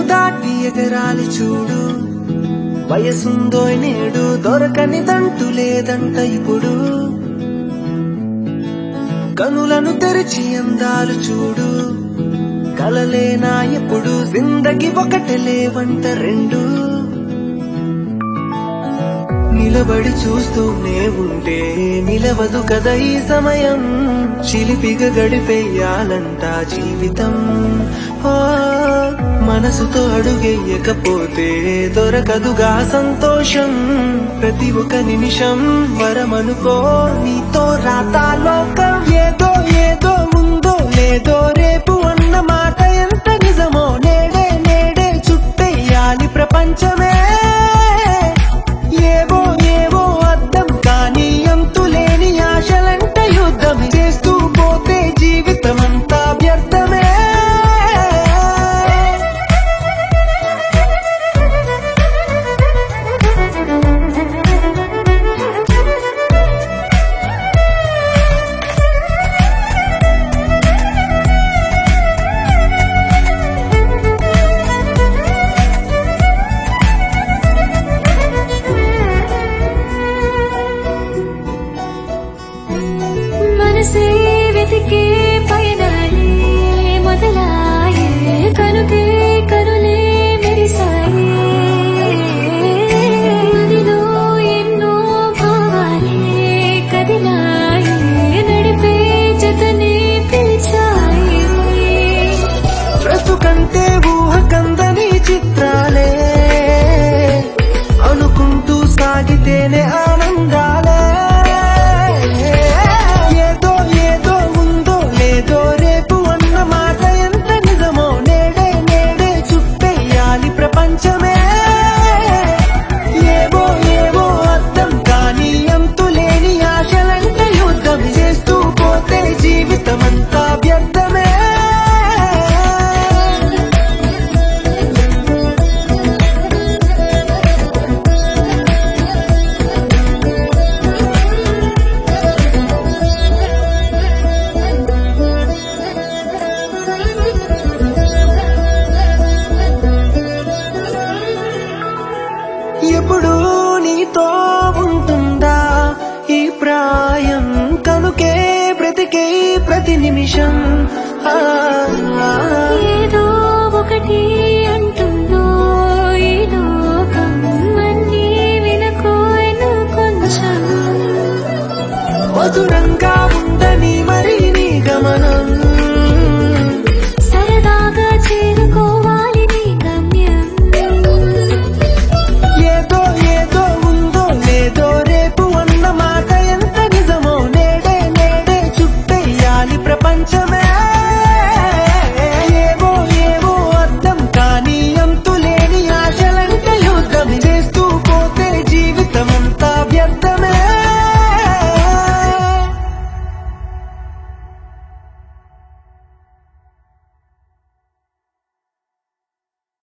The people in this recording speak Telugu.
దాటి ఎగరాలి చూడు వయసుందో నేడు దొరకనిదంటూ లేదంట ఇప్పుడు కనులను తెరిచి అందాలు చూడు కలలేనా ఎప్పుడు జిందగి ఒకటి లేవంట రెండు నిలబడి చూస్తూనే ఉంటే నిలవదు కదా ఈ సమయం చిలిపిగా గడిపేయాలంట జీవితం ఓ మనసుతో అడుగెయ్యకపోతే దొరకదుగా సంతోషం ప్రతి ఒక్క నిమిషం వరమనుకో నీతో రాతాలోకం ఏదో ఏదో ఉందో లేదో రేపు అన్న మాట ఎంత నిజమో నేడే నేడే చుట్టేయాలి ప్రపంచమే ఏవో ఏవో అర్థం కానీ అంతులేని ఆశలంట యుద్ధం చేస్తూ పోతే జీవితమంతా వ్యర్థమే మనసే వెతికే పయనాలే మొదలాయే కనుకే కనులే మెరిసాయే మదిలో ఎన్నో భావాలే కదిలాయే నడిపే జతనే పిలిచాయే బ్రతుకంటే ఊహ కందని చిత్రాలే అనుకుంటూ సాగితేనే ఆనందాలే ఏదో ఏదో ఉందో లేదో రేపు అన్న మాట ఎంత నిజమో నేడే నేడే చుట్టేయాలి ప్రపంచమే ఏవో ఏవో అర్థం కానీ అంతులేని ఆశలంట యుద్ధం చేస్తూ పోతే జీవితమంతా వ్యర్థమే ఎప్పుడు నీతో ఉంటుందా ఈ ప్రాయం కనుకే బ్రతికే ప్రతి నిమిషం ఆ, ఆ, ఏదో ఒకటి అంటుందో ఈ లోకం అన్నీ వినుకోను కొంచెం మధురంగా